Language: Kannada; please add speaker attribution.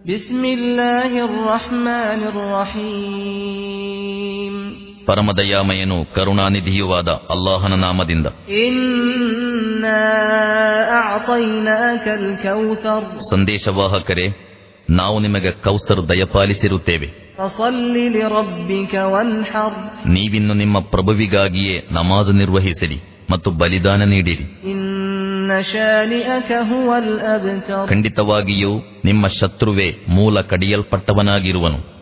Speaker 1: بسم الله الرحمن الرحيم
Speaker 2: ಪರಮದಯಾಮಯನು ಕರುಣಾನಿಧಿಯುವಾದ ಅಲ್ಲಾಹನ ನಾಮದಿಂದ
Speaker 1: إنا أعطيناك الكوثر
Speaker 2: ಸಂದೇಶವಾಹಕರೇ ನಾವು ನಿಮಗೆ ಕೌಸರ್ ದಯಪಾಲಿಸಿರುತ್ತೇವೆ
Speaker 1: فصل لربك وانحر
Speaker 2: ನೀವಿನ್ನು ನಿಮ್ಮ ಪ್ರಭುವಿಗಾಗಿಯೇ ನಮಾಜು ನಿರ್ವಹಿಸಿರಿ ಮತ್ತು ಬಲಿದಾನ ನೀಡಿರಿ
Speaker 1: إن شانئك هو الأبتر
Speaker 2: ಖಂಡಿತವಾಗಿಯೂ ನಿಮ್ಮ ಶತ್ರುವೇ ಮೂಲ ಕಡಿಯಲ್ಪಟ್ಟವನಾಗಿರುವನು